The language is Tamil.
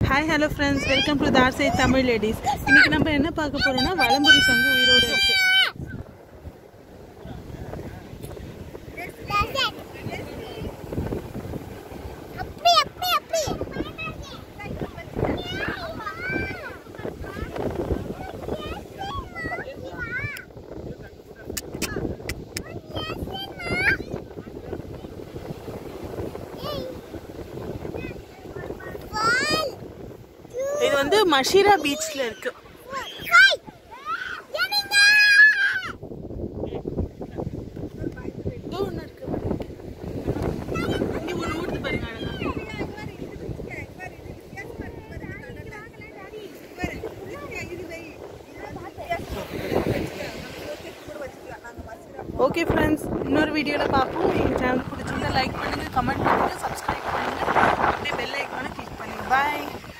Hi hello friends welcome to தார்சை தமிழ் லேடிஸ் இன்னைக்கு நம்ம என்ன பார்க்க போறோம்னா வலம்புரி சங்கு உயிரோடு இருக்கு அப்படி அப்படி அப்படி இது வந்து மஷீரா பீச்ல இருக்கு இதோ ஒண்ணு இருக்கு இங்க ஒண்ணு ஊத்து பாருங்க அழகா. ஓகே ஃப்ரெண்ட்ஸ் இன்னொரு வீடியோவில் பார்ப்போம் எங்கள் சேனல் பிடிச்சிருந்தா லைக் பண்ணுங்கள் கமெண்ட் பண்ணுங்கள்